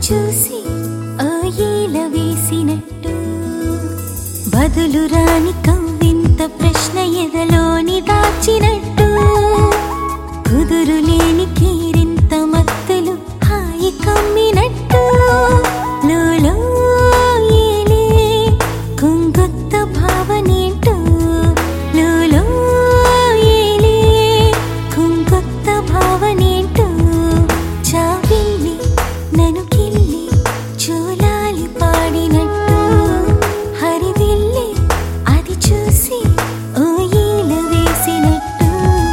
చూసి ఆ ఈల వేసినట్టు బదులు రాని కవ్వింత ప్రశ్న ఎదలోని దాచినట్టు కుదురు లేని కీరింత మత్తులు హాయి కమ్మినట్టు లోలో ఏలే కుంగొత్త భావనేంటో లోలో ఏలే కుంగొత్త భావనేంటో చావిల్లి నన్ను కిల్లి చూలాలి పాడినట్టు హరివిల్లి అది చూసి ఓ ఈల వేసినట్టు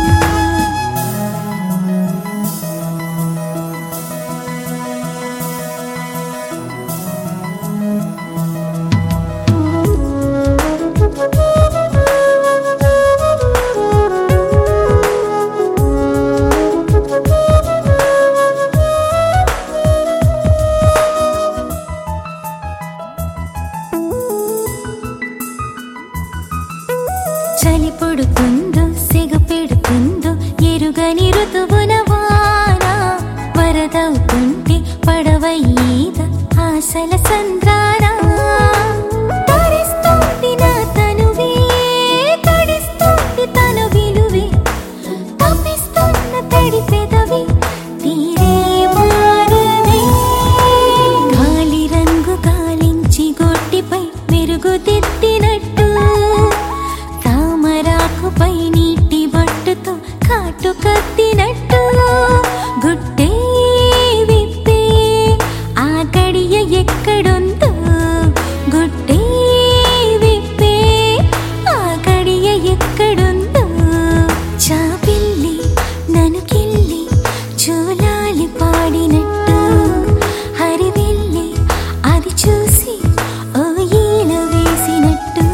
చలి పొడుతుందో సిగ పెడుతుందో ఎరుగని ఋతువున వాన వరదవుతుంటే పడవయ్యేద ఆశల సంద్రాన తరిస్తోంది నా తనువే తడిస్తోంది తన విలువే తప్పిస్తున్న తడి పెదవి తీరే మారదే గాలి రంగు గాలించి గొట్టిపై మెరుగుదిద్దినట్టు తామరాకుపై నీటి బట్టుతో కాటు కత్తినట్టు గుట్టే విప్పే ఆ గడియ ఎక్కడుందో గుట్టే విప్పే ఆ గడియ ఎక్కడుందో చాపిల్లి నన్ను కిల్లి చూలాలి పాడినట్టు హరివిల్లి అది చూసి ఓ ఈల వేసినట్టు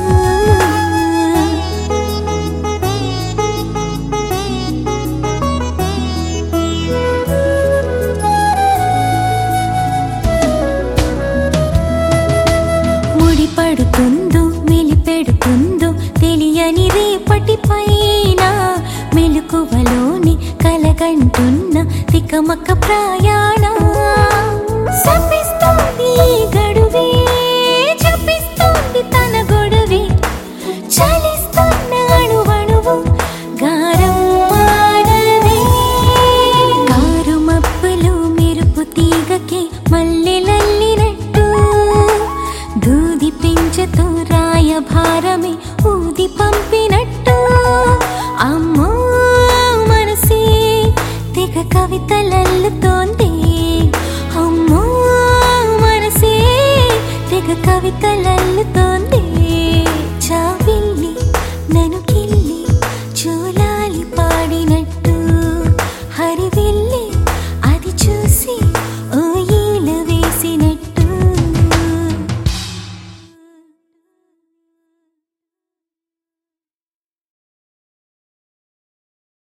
ముడి పడుతుందో మెలిపెడుతుందో తెలియని రేపటి పైన మెలకువలోని కలగంటున్న తికమక ప్రయాణ శపిస్తోంది ఈ గడువే జపిస్తోంది తన గొడవే చలిస్తున్న అణువణువు గారం మాడదే కారు మబ్బులు మెరుపు తీగకి మల్లెలల్లినట్టు దూది పెంచతో రాయభారమే ఊది పంపినట్టు అమ్మో మనసే తెగ కవితలల్లుతోంది అమ్మో మనసే తెగ కవితలల్లుతోంది